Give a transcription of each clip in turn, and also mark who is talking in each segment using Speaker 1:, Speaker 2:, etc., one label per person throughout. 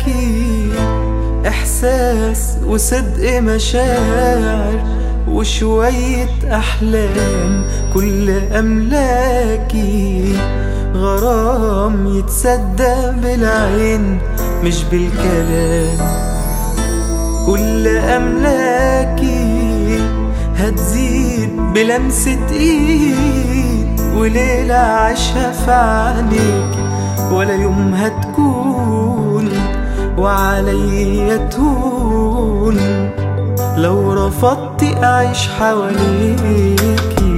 Speaker 1: أملاكي إحساس وصدق مشاعر وشوية أحلام كل أملاكي غرام يتصدق بالعين مش بالكلام كل أملاكي هتزيد بلمسة إيد وليلة عاشها في عينيك ولا يوم هتكون وعليا تهون لو رفضت أعيش حواليكي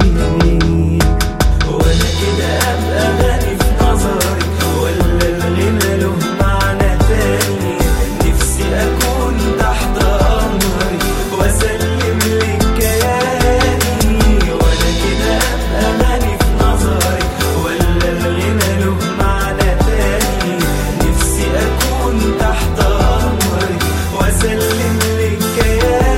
Speaker 1: وأنا كده أبقى غني في نظرك ولا الغنى له معنى تاني نفسي أكون تحت أمرك وأسلم لك كياني وأنا كده أبقى غني في نظرك ولا الغنى له معنى تاني نفسي أكون تحت أمرك وأسلم لك كياني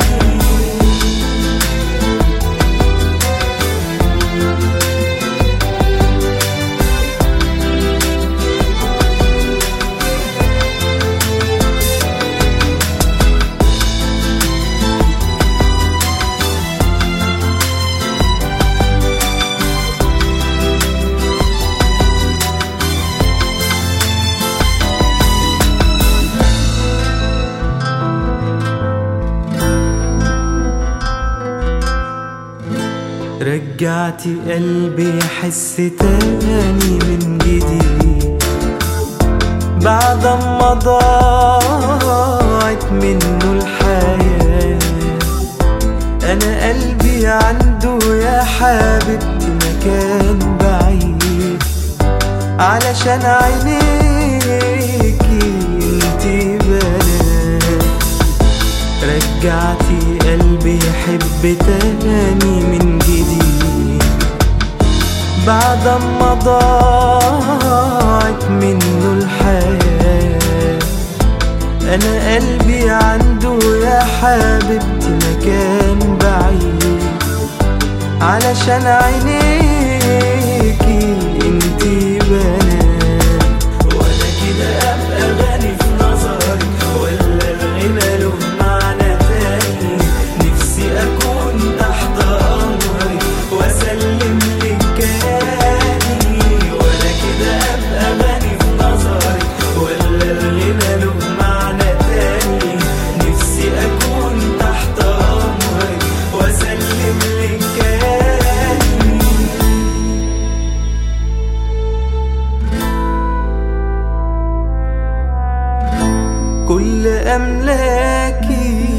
Speaker 1: رجعتي قلبي يحس تاني من جديد بعد ما ضاعت منه الحياة أنا قلبي عنده يا حبيبتي مكان بعيد علشان عينيكي انتي بنات رجعتي قلبي يحب تاني من جديد بعد ما ضاعت منه الحياة أنا قلبي عنده يا حبيبتي مكان بعيد علشان عينيكي انتي بنات وانا كده ابقى غني في نظرك ولا الغنى له معنى تاني نفسي اكون تحت امرك واسلم لك كياني وانا كده ابقى غني في نظرك ولا الغنى له معنى تاني نفسي اكون تحت امرك واسلم لك كياني كل أملاكي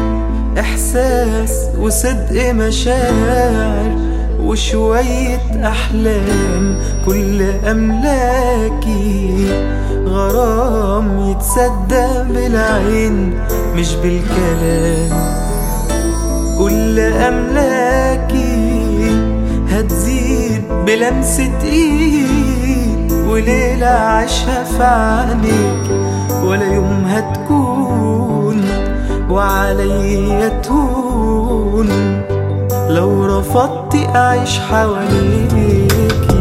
Speaker 1: إحساس وصدق مشاعر وشوية أحلام كل أملاكي غرام يتصدق بالعين مش بالكلام كل أملاكي هتزيد بلمسة إيد وليلة عاشها في عينيك ولا يوم هتكون وعليا تهون لو رفضت أعيش حواليكي